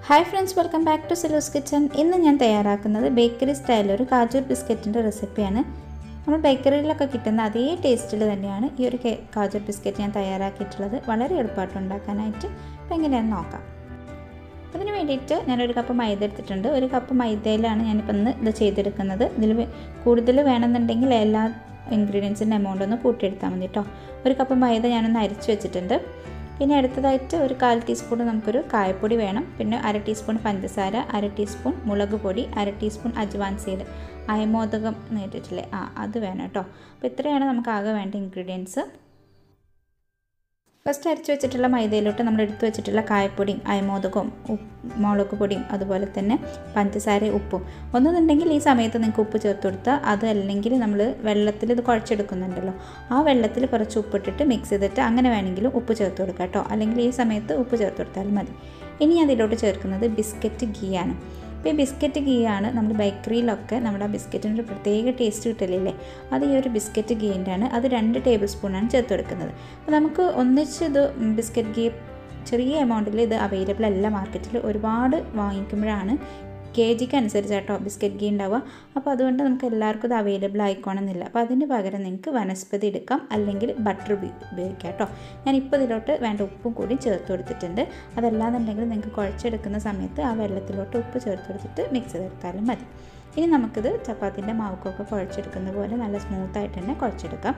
hi friends welcome back to Silu's kitchen ഇന്ന് ഞാൻ തയ്യാറാക്കുന്നത് ബേക്കറി സ്റ്റൈൽ ഒരു കാജൂർ ബിസ്ക്കറ്റിൻ്റെ റെസിപ്പിയാണ് നമ്മൾ ബേക്കറിയിലൊക്കെ കിട്ടുന്ന അതേ ടേസ്റ്റിൽ തന്നെയാണ് ഈ ഒരു കേ- കാജൂർ ബിസ്ക്കറ്റ് ഞാൻ തയ്യാറാക്കിയിട്ടുള്ളത് വളരെ എളുപ്പമായിട്ട് ഉണ്ടാക്കാനായിട്ട് അപ്പോൾ എങ്ങനെയാണെന്ന് നോക്കാം അതിന് വേണ്ടിയിട്ട് ഞാനൊരു കപ്പ് മൈദ എടുത്തിട്ടുണ്ട് ഒരു കപ്പ് മൈദയിലാണ് ഞാനിപ്പോൾ ഇന്ന് ഇത് ചെയ്തെടുക്കുന്നത് ഇതിൽ വേ- കൂടുതൽ വേണമെന്നുണ്ടെങ്കിൽ എല്ലാ ഇൻഗ്രീഡിയൻസിൻ്റെ എമൗണ്ട് ഒന്ന് കൂട്ടിയെടുത്താൽ മതി കേട്ടോ ഒരു കപ്പ് മൈദ ഞാനൊന്ന് അരിച്ച് വെച്ചിട്ടുണ്ട് പിന്നെ അടുത്തതായിട്ട് ഒരു കാൽ ടീസ്പൂൺ നമുക്കൊരു കായപ്പൊടി വേണം പിന്നെ അര ടീസ്പൂൺ പഞ്ചസാര അര ടീസ്പൂൺ മുളക് പൊടി അര ടീസ്പൂൺ അജ്വാൻ സീഡ് അയമോദകം എന്ന് കേട്ടിട്ടില്ലേ ആ അത് വേണം കേട്ടോ അപ്പോൾ ഇത്രയാണ് നമുക്ക് ആകെ വേണ്ട ഇൻഗ്രീഡിയൻസ് ഫസ്റ്റ് അരച്ച് വെച്ചിട്ടുള്ള മൈദയിലോട്ട് നമ്മൾ എടുത്തു വെച്ചിട്ടുള്ള കായപ്പൊടിയും അയമോദകവും ഉപ്പ് മുളക് പൊടിയും അതുപോലെ തന്നെ പഞ്ചസാരയും ഉപ്പും ഒന്നുന്നുണ്ടെങ്കിൽ ഈ സമയത്ത് നിങ്ങൾക്ക് ഉപ്പ് ചേർത്ത് കൊടുത്താൽ അത് അല്ലെങ്കിൽ നമ്മൾ വെള്ളത്തിൽ ഇത് കുഴച്ചെടുക്കുന്നുണ്ടല്ലോ ആ വെള്ളത്തിൽ കുറച്ച് ഉപ്പിട്ടിട്ട് മിക്സ് ചെയ്തിട്ട് അങ്ങനെ വേണമെങ്കിലും ഉപ്പ് ചേർത്ത് കൊടുക്കുക കേട്ടോ അല്ലെങ്കിൽ ഈ സമയത്ത് ഉപ്പ് ചേർത്ത് കൊടുത്താലും മതി ഇനി അതിലോട്ട് ചേർക്കുന്നത് ബിസ്ക്കറ്റ് ഗീ ആണ് ഇപ്പോൾ ഈ ബിസ്ക്കറ്റ് ഗീ ആണ് നമ്മൾ ബേക്കറിയിലൊക്കെ നമ്മുടെ ആ ബിസ്ക്കറ്റിന് ഒരു പ്രത്യേക ടേസ്റ്റ് കിട്ടലില്ലേ അത് ഈ ഒരു ബിസ്ക്കറ്റ് ഗീൻ്റെ ആണ് അത് രണ്ട് ടേബിൾ സ്പൂണാണ് ചേർത്ത് കൊടുക്കുന്നത് അപ്പോൾ നമുക്ക് ഒന്നിച്ച് ഇത് ബിസ്ക്കറ്റ് ഗീ ചെറിയ എമൗണ്ടിൽ ഇത് അവൈലബിൾ അല്ല മാർക്കറ്റിൽ ഒരുപാട് വാങ്ങിക്കുമ്പോഴാണ് കെ ജിക്ക് അനുസരിച്ച് കേട്ടോ ബിസ്ക്കറ്റ് ഗീ ഉണ്ടാവുക അപ്പോൾ അതുകൊണ്ട് നമുക്ക് എല്ലാവർക്കും ഇത് അവൈലബിൾ ആയിക്കോണമെന്നില്ല അപ്പോൾ അതിന് പകരം നിങ്ങൾക്ക് വനസ്പതി എടുക്കാം അല്ലെങ്കിൽ ബട്ടർ ഉപയോഗിക്കാം കേട്ടോ ഞാൻ ഇപ്പോൾ ഇതിലോട്ട് വേണ്ട ഉപ്പും കൂടി ചേർത്ത് കൊടുത്തിട്ടുണ്ട് അതല്ലാന്നുണ്ടെങ്കിൽ നിങ്ങൾക്ക് കുഴച്ചെടുക്കുന്ന സമയത്ത് ആ വെള്ളത്തിലോട്ട് ഉപ്പ് ചേർത്ത് കൊടുത്തിട്ട് മിക്സ് ചെയ്തെടുത്താലും മതി ഇനി നമുക്കിത് ചപ്പാത്തിൻ്റെ മാവുക്കൊക്കെ കുഴച്ചെടുക്കുന്ന പോലെ നല്ല സ്മൂത്തായിട്ട് തന്നെ കുഴച്ചെടുക്കാം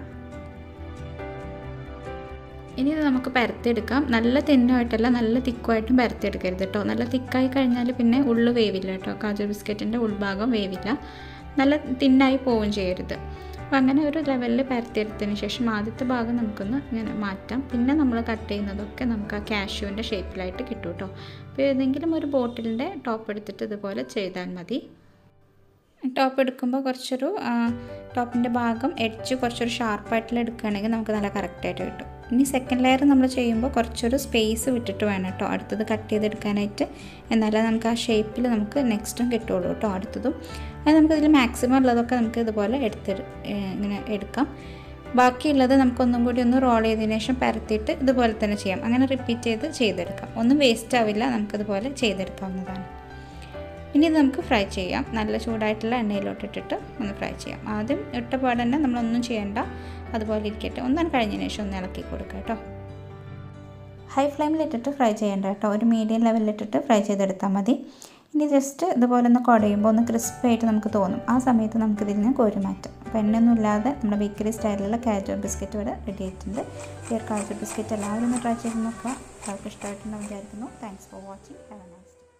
ഇനി ഇത് നമുക്ക് പരത്തിയെടുക്കാം നല്ല തിന്നുമായിട്ടല്ല നല്ല തിക്കുമായിട്ടും പരത്തിയെടുക്കരുത് കേട്ടോ നല്ല തിക്കായി കഴിഞ്ഞാൽ പിന്നെ ഉള്ളു വേവില്ല കേട്ടോ കാജു ബിസ്ക്കറ്റിൻ്റെ ഉൾഭാഗം വേവില്ല നല്ല തിന്നായി പോവുകയും ചെയ്യരുത് അപ്പോൾ അങ്ങനെ ഒരു ലെവലിൽ പരത്തിയെടുത്തതിന് ശേഷം ആദ്യത്തെ ഭാഗം നമുക്കൊന്ന് ഇങ്ങനെ മാറ്റാം പിന്നെ നമ്മൾ കട്ട് ചെയ്യുന്നതൊക്കെ നമുക്ക് ആ കാഷ്യൂവിൻ്റെ ഷേപ്പിലായിട്ട് കിട്ടും കേട്ടോ അപ്പോൾ ഏതെങ്കിലും ഒരു ബോട്ടിലിൻ്റെ ടോപ്പ് എടുത്തിട്ട് ഇതുപോലെ ചെയ്താൽ മതി ടോപ്പ് എടുക്കുമ്പോൾ കുറച്ചൊരു ടോപ്പിൻ്റെ ഭാഗം എഡ്ജ് കുറച്ചൊരു ഷാർപ്പായിട്ടുള്ള എടുക്കുകയാണെങ്കിൽ നമുക്ക് നല്ല കറക്റ്റായിട്ട് കിട്ടും ഇനി സെക്കൻഡ് ലെയർ നമ്മൾ ചെയ്യുമ്പോൾ കുറച്ചൊരു സ്പേസ് വിട്ടിട്ട് വേണം കേട്ടോ അടുത്തത് കട്ട് ചെയ്തെടുക്കാനായിട്ട് എന്നാലേ നമുക്ക് ആ ഷേപ്പിൽ നമുക്ക് നെക്സ്റ്റും കിട്ടുള്ളൂ കേട്ടോ അടുത്തതും അത് നമുക്കതിൽ മാക്സിമം ഉള്ളതൊക്കെ നമുക്ക് ഇതുപോലെ എടുത്ത് ഇങ്ങനെ എടുക്കാം ബാക്കിയുള്ളത് നമുക്കൊന്നും കൂടി ഒന്ന് റോൾ ചെയ്തതിന് ശേഷം പരത്തിയിട്ട് ഇതുപോലെ തന്നെ ചെയ്യാം അങ്ങനെ റിപ്പീറ്റ് ചെയ്ത് ചെയ്തെടുക്കാം ഒന്നും വേസ്റ്റ് ആവില്ല നമുക്കിതുപോലെ ചെയ്തെടുക്കാവുന്നതാണ് ഇനി ഇത് നമുക്ക് ഫ്രൈ ചെയ്യാം നല്ല ചൂടായിട്ടുള്ള എണ്ണയിലോട്ട് ഇട്ടിട്ട് ഒന്ന് ഫ്രൈ ചെയ്യാം ആദ്യം ഇട്ട പാടെ തന്നെ നമ്മളൊന്നും ചെയ്യണ്ട അതുപോലെ ഇരിക്കട്ടെ ഒന്നാണ് കഴിഞ്ഞതിന് ശേഷം ഒന്ന് ഇളക്കി കൊടുക്കുക കേട്ടോ ഹൈ ഫ്ലെയിമിലിട്ടിട്ട് ഫ്രൈ ചെയ്യേണ്ട കേട്ടോ ഒരു മീഡിയം ലെവലിലിട്ടിട്ട് ഫ്രൈ ചെയ്തെടുത്താൽ മതി ഇനി ജസ്റ്റ് ഇതുപോലെ ഒന്ന് കുടയുമ്പോൾ ഒന്ന് ക്രിസ്പി ആയിട്ട് നമുക്ക് തോന്നും ആ സമയത്ത് നമുക്കിതിൽ നിന്ന് കോരി മാറ്റാം അപ്പോൾ എണ്ണയൊന്നും ഇല്ലാതെ നമ്മുടെ ബേക്കറി സ്റ്റൈലിലുള്ള കാജു ബിസ്ക്കറ്റ് ഇവിടെ റെഡി ആയിട്ടുണ്ട് ഈ ഒരു കാജു ബിസ്ക്കറ്റ് എല്ലാവരും ഒന്ന് ട്രൈ ചെയ്ത് നോക്കുക എല്ലാവർക്കും ഇഷ്ടമായിട്ടുണ്ടെന്ന് വിചാരിക്കുന്നു thanks for watching have a nice day